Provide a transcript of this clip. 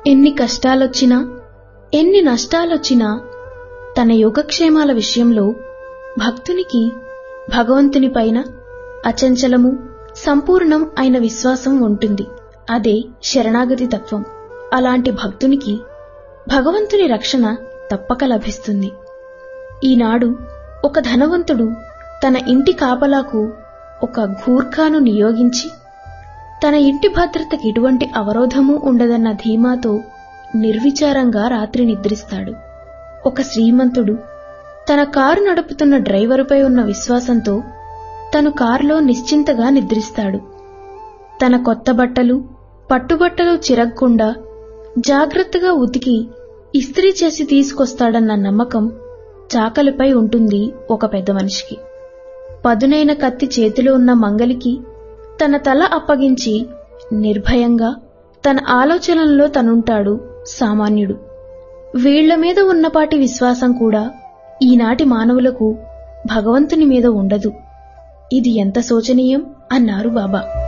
ఎన్ని కష్టాలొచ్చినా ఎన్ని నష్టాలొచ్చినా తన యోగక్షేమాల విషయంలో భక్తునికి భగవంతునిపైన అచంచలము సంపూర్ణం అయిన విశ్వాసం ఉంటుంది అదే శరణాగతి తత్వం అలాంటి భక్తునికి భగవంతుని రక్షణ తప్పక లభిస్తుంది ఈనాడు ఒక ధనవంతుడు తన ఇంటి కాపలాకు ఒక గూర్ఖాను నియోగించి తన ఇంటి భద్రతకి ఎటువంటి అవరోధము ఉండదన్న ధీమాతో నిర్విచారంగా రాత్రి నిద్రిస్తాడు ఒక శ్రీమంతుడు తన కారు నడుపుతున్న డ్రైవరుపై ఉన్న విశ్వాసంతో తను కారులో నిశ్చింతగా నిద్రిస్తాడు తన కొత్త బట్టలు పట్టుబట్టలు చిరగకుండా జాగ్రత్తగా ఉతికి ఇస్త్రీ చేసి తీసుకొస్తాడన్న నమ్మకం చాకలిపై ఉంటుంది ఒక పెద్ద మనిషికి పదునైన కత్తి చేతిలో ఉన్న మంగలికి తన తల అప్పగించి నిర్భయంగా తన ఆలోచనల్లో తనుంటాడు సామాన్యుడు వీళ్ల మీద ఉన్నపాటి విశ్వాసం కూడా ఈనాటి మానవులకు భగవంతుని మీద ఉండదు ఇది ఎంత శోచనీయం అన్నారు బాబా